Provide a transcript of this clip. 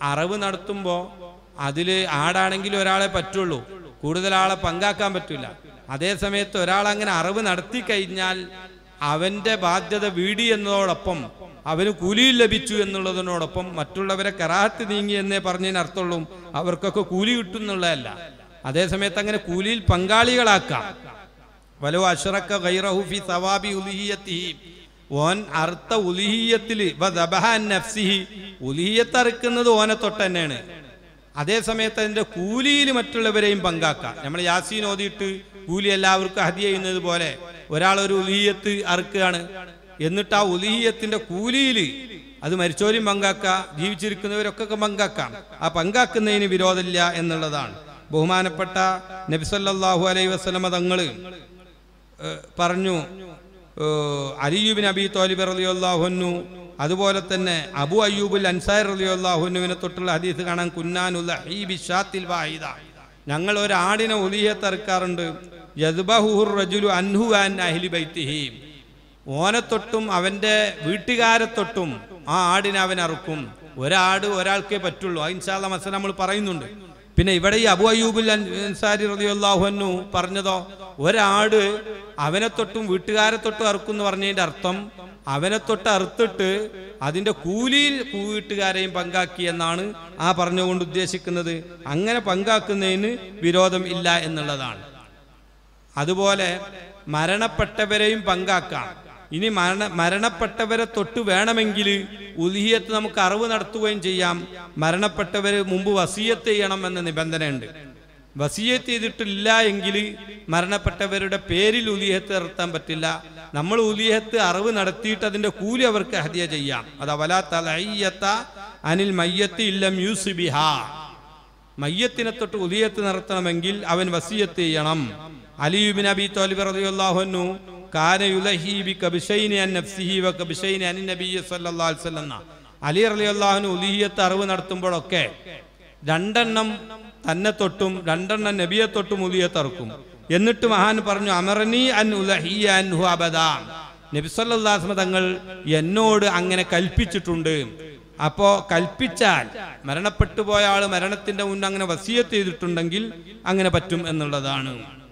അറവ് നടത്തുമ്പോൾ അതിൽ ആടാണെങ്കിൽ ഒരാളെ പറ്റുള്ളൂ കൂടുതൽ ആളെ പങ്കാക്കാൻ പറ്റില്ല അതേ സമയത്ത് ഒരാൾ അങ്ങനെ അറിവ് നടത്തി കഴിഞ്ഞാൽ അവന്റെ ബാധ്യത വീടി എന്നതോടൊപ്പം അവന് കൂലിയും ലഭിച്ചു എന്നുള്ളതിനോടൊപ്പം മറ്റുള്ളവരെ കറാഹത്ത് നീങ്ങി എന്നേ പറഞ്ഞതിന് അർത്ഥമുള്ളൂ അവർക്കൊക്കെ കൂലി കിട്ടും എന്നുള്ളതല്ല അതേ സമയത്ത് അങ്ങനെ കൂലിയിൽ പങ്കാളികളാക്കാം വലോ അഷ്റക്ക ഗൈറഹു ഫി സവാബി ഉലിഹിയത്തിഹി ഓൻ അർത്ഥ ഉലിഹിയത്തില് നഫ്സിഹി ഉലിഹിയത്ത് അറുക്കുന്നത് ഓനെ തൊട്ട് തന്നെയാണ് അതേ സമയത്ത് അതിന്റെ കൂലിയിൽ മറ്റുള്ളവരെയും പങ്കാക്കാം നമ്മൾ യാസീൻ ഓതിയിട്ട് കൂലി എല്ലാവർക്കും ഹതി ചെയ്യുന്നത് പോലെ ഒരാൾ ഒരു ഉലിഹിയത്ത് അറുക്കുകയാണ് എന്നിട്ട് ആ ഉലിഹിയത്തിന്റെ കൂലിയിൽ അത് മരിച്ചോരും പങ്കാക്കാം ജീവിച്ചിരിക്കുന്നവരൊക്കെ പങ്കാക്കാം ആ പങ്കാക്കുന്നതിന് വിരോധമില്ല എന്നുള്ളതാണ് ബഹുമാനപ്പെട്ട നബിസല്ലാഹു അലൈ വസ്ലമ തങ്ങള് ഏഹ് പറഞ്ഞു ഏഹ് അലിയുബിൻ അബി തോലിബ് റലിയുല്ലാഹുന്നു അതുപോലെ തന്നെ അബു അയ്യൂബുൽ അൻസാർ റലിയുല്ലാഹുനുവിനെ തൊട്ടുള്ള ഹദീസ് കാണാൻ കുന്നാനുള്ള ഈ ബിഷാത്തിൽ വാഹിദ ഞങ്ങൾ ഒരു ആടിനെ ഒലിയത്തറുക്കാറുണ്ട് യദ്ബഹുർ റജുലു അൻഹു അൻ അഹ്ലി ബൈത്തിഹി ഓനെ തൊട്ടും അവന്റെ വീട്ടുകാരെ തൊട്ടും ആ ആടിനെ അവൻ അറുക്കും ഒരാട് ഒരാൾക്കേ പറ്റുള്ളൂ ആ ഇൻഷാല്ല മസല നമ്മൾ പറയുന്നുണ്ട് പിന്നെ ഇവിടെ ഈ അബു അയ്യൂബുൽ അൻ- അൻസാരി റളിയല്ലാഹു പറഞ്ഞതോ ഒരാട് അവനെ തൊട്ടും വീട്ടുകാരെ തൊട്ടും അറുക്കും എന്ന് പറഞ്ഞതിന്റെ അർത്ഥം അവനെ തൊട്ട് അറുത്തിട്ട് അതിന്റെ കൂലിയിൽ വീട്ടുകാരെയും പങ്കാക്കി എന്നാണ് ആ പറഞ്ഞുകൊണ്ട് ഉദ്ദേശിക്കുന്നത് അങ്ങനെ പങ്കാക്കുന്നതിന് വിരോധം ഇല്ല എന്നുള്ളതാണ് അതുപോലെ മരണപ്പെട്ടവരെയും പങ്കാക്കാം ഇനി മരണ മരണപ്പെട്ടവരെ തൊട്ട് വേണമെങ്കിൽ ഉലിഹിയത്ത് നമുക്ക് അറിവ് നടത്തുകയും ചെയ്യാം മരണപ്പെട്ടവര് മുമ്പ് വസീയത്ത് ചെയ്യണം എന്ന നിബന്ധനയുണ്ട് വസീയത്ത് ചെയ്തിട്ടില്ല എങ്കിൽ മരണപ്പെട്ടവരുടെ പേരിൽ ഉലിഹത്ത് നടത്താൻ പറ്റില്ല നമ്മൾ ഉലിഹത്ത് അറിവ് നടത്തിയിട്ട് അതിന്റെ കൂലി അവർക്ക് ഹദിയ ചെയ്യാം അത് അവലാ തലയ്യത്ത അനിൽ മയ്യത്ത് ഇല്ലം യൂസുബിഹ മയ്യത്തിനെ തൊട്ട് ഉദിയത്ത് നടത്തണമെങ്കിൽ അവൻ വസിയത്ത് ചെയ്യണം അലിയുബിൻ അബി തോലിബ് റളിയല്ലാഹു കാന യുലഹി ബി കബ്ശൈനി അൻ നഫ്സിഹി വ കബ്ശൈനി അൻ നബി സല്ലല്ലാഹു അലൈഹി വസല്ലം അലി റളിയല്ലാഹു ഉലിയത്ത് അറിവ് നടത്തുമ്പോഴൊക്കെ രണ്ടെണ്ണം തന്നെ തൊട്ടും രണ്ടെണ്ണം നബിയെ തൊട്ടും ഉലിയത്ത് അറക്കും എന്നിട്ട് മഹാൻ പറഞ്ഞു അമറനി അൻ ഉലഹിയ അൻഹു അബദാ നബി സല്ലല്ലാഹു അലൈഹി വസല്ലം തങ്ങൾ എന്നോട് അങ്ങനെ കൽപ്പിച്ചിട്ടുണ്ട് അപ്പോ കൽപ്പിച്ചാൽ മരണപ്പെട്ടു പോയ ആള് മരണത്തിന്റെ മുന്നേ അങ്ങനെ വസീയത്ത് ചെയ്തിട്ടുണ്ടെങ്കിൽ അങ്ങനെ പറ്റും എന്നുള്ളതാണ്